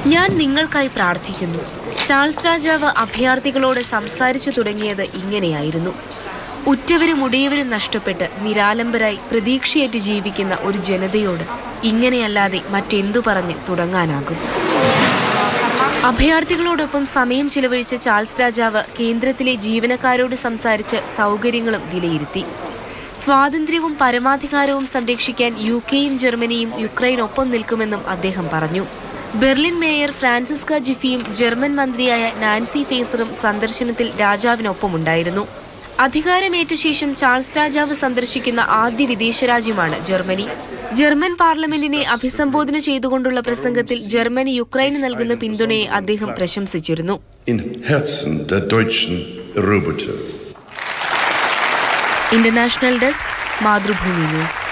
ഞാൻ നിങ്ങൾക്കായി പ്രാർത്ഥിക്കുന്നു ചാൾസ് രാജാവ് അഭയാർത്ഥികളോട് സംസാരിച്ചു തുടങ്ങിയത് ഇങ്ങനെയായിരുന്നു ഉറ്റവരും ഉടയവരും നഷ്ടപ്പെട്ട് നിരാലംബരായി പ്രതീക്ഷയേറ്റ് ജീവിക്കുന്ന ഒരു ജനതയോട് ഇങ്ങനെയല്ലാതെ മറ്റെന്തു പറഞ്ഞ് തുടങ്ങാനാകും അഭയാർത്ഥികളോടൊപ്പം സമയം ചിലവഴിച്ച ചാൾസ് രാജാവ് കേന്ദ്രത്തിലെ ജീവനക്കാരോട് സംസാരിച്ച് സൗകര്യങ്ങളും വിലയിരുത്തി സ്വാതന്ത്ര്യവും പരമാധികാരവും സംരക്ഷിക്കാൻ യു കെയും ജർമ്മനിയും യുക്രൈൻ ഒപ്പം നിൽക്കുമെന്നും അദ്ദേഹം പറഞ്ഞു ബെർലിൻ മേയർ ഫ്രാൻസിസ്ക ജിഫിയും ജർമ്മൻ മന്ത്രിയായ നാൻസി ഫേസറും സന്ദർശനത്തിൽ രാജാവിനൊപ്പമുണ്ടായിരുന്നു അധികാരമേറ്റ ശേഷം ചാൾസ് രാജാവ് സന്ദർശിക്കുന്ന ആദ്യ വിദേശ രാജ്യമാണ് ജർമ്മനി ജർമ്മൻ പാർലമെന്റിനെ അഭിസംബോധന ചെയ്തുകൊണ്ടുള്ള പ്രസംഗത്തിൽ ജർമ്മനി യുക്രൈന് നൽകുന്ന പിന്തുണയെ അദ്ദേഹം പ്രശംസിച്ചിരുന്നു im Herzen der deutschen Roboter. International desk Mathrubhumi news